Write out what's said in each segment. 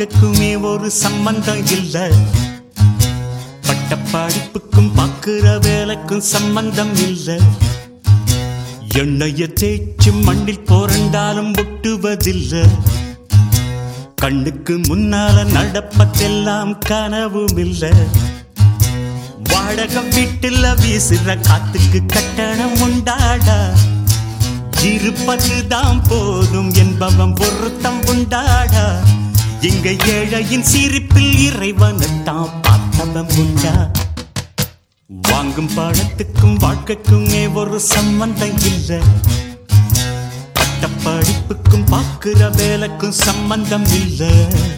வாழ்க்கைக்குமே ஒரு சம்பந்தம் இல்ல பட்ட படிப்புக்கும் பார்க்கிற வேலைக்கும் சம்பந்தம் இல்ல எண்ணெய தேய்ச்சி மண்ணில் போரண்டாலும் ஒட்டுவதில்லை கண்ணுக்கு முன்னால நடப்பதெல்லாம் கனவும் இல்ல வாடகம் வீட்டுல வீசுற காத்துக்கு கட்டணம் உண்டாடா இருப்பதுதான் போதும் என்பவன் பொருத்தம் உண்டாடா இங்க ஏழையின் சிரிப்பில் இறைவனைத்தான் பார்த்தவன் உண்டா வாங்கும் பழத்துக்கும் வாழ்க்கைக்குமே ஒரு சம்பந்தம் இல்லை பட்ட படிப்புக்கும் பார்க்கிற வேலைக்கும் சம்பந்தம் இல்லை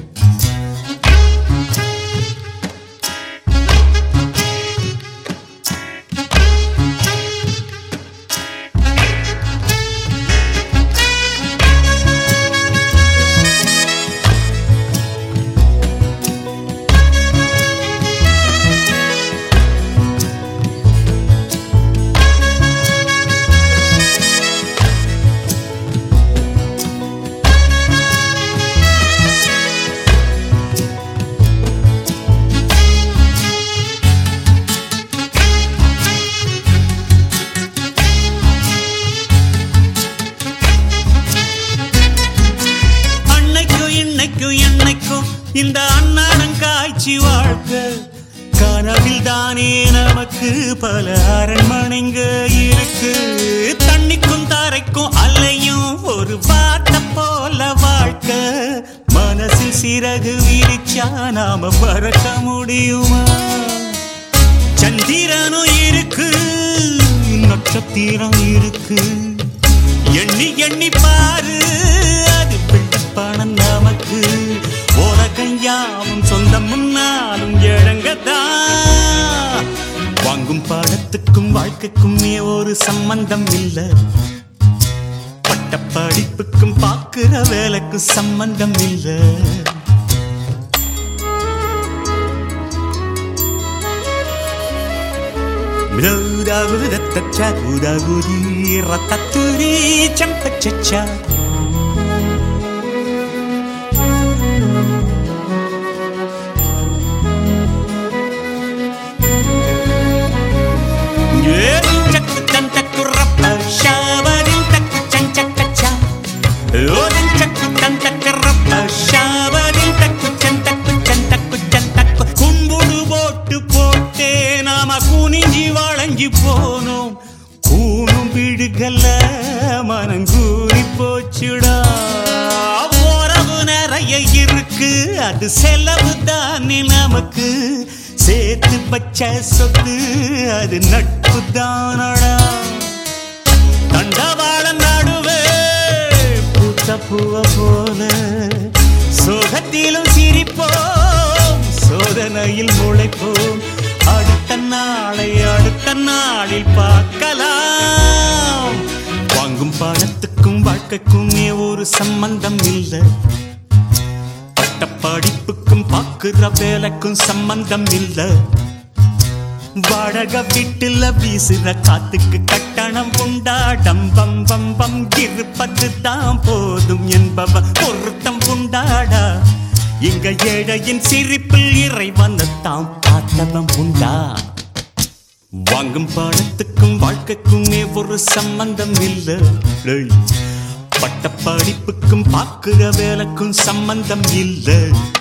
அன்னைக்கும் இன்னைக்கும் என்னைக்கும் இந்த அண்ணாடம் காய்ச்சி வாழ்க்க கனவில் தானே நமக்கு பல அரண்மனைங்க இருக்கு தண்ணிக்கும் தரைக்கும் அலையும் ஒரு வார்த்தை போல வாழ்க்கை மனசில் சிறகு விரிச்சா நாம பறக்க முடியுமா சந்திரனும் இருக்கு நட்சத்திரம் இருக்கு எண்ணி எண்ணி பாரு அது பிள்ளைப்பணம் நமக்கு உலகம் யாவும் சொந்தம் முன்னாலும் இழங்கதான் வாங்கும் படத்துக்கும் வாழ்க்கைக்குமே ஒரு சம்பந்தம் இல்ல பட்ட படிப்புக்கும் பார்க்கிற வேலைக்கும் சம்பந்தம் இல்லை Uda-uda-ta-ta, uda-udi, rataturi, champa-cha-cha. Yeah-chakku-tan-takku-rappa, shabadin-takku-chan-chakka-cha. Oh-din-chakku-tan-takku-rappa, shabadin-takku-chan-takku-chan-takku-chan-takku. கும்புடு போட்டு போட்டே நாம குனிஞ்சி வளைஞ்சி போனோம் கூணும் விடுகல்ல மனங்கூறி போச்சுடா உறவு நிறைய இருக்கு அது செலவு தானே நமக்கு சேர்த்து வச்ச சொத்து அது நட்பு தானடா தண்டவாள நடுவே பூத்த பூவ போல சோகத்திலும் சிரிப்போம் சோதனையில் முளைப்போம் அடுத்த நாளை அடுத்த நாளில் பார்க்கலாம் வாங்கும் பணத்துக்கும் வாழ்க்கைக்குமே ஒரு சம்பந்தம் இல்லை பட்ட படிப்புக்கும் பார்க்கிற வேலைக்கும் சம்பந்தம் இல்லை வாடகை வீட்டுல வீசுற காத்துக்கு கட்டணம் உண்டா டம்பம் பம்பம் இருப்பது தான் போதும் என்பவ பொருத்தம் உண்டாடா இங்க ஏழையின் சிரிப்பில் இறைவனத்தாம் பார்த்தவன் உண்டா வாங்கும் பணத்துக்கும் வாழ்க்கைக்குமே ஒரு சம்பந்தம் இல்லை பட்ட படிப்புக்கும் பார்க்கிற வேலைக்கும் சம்பந்தம் இல்லை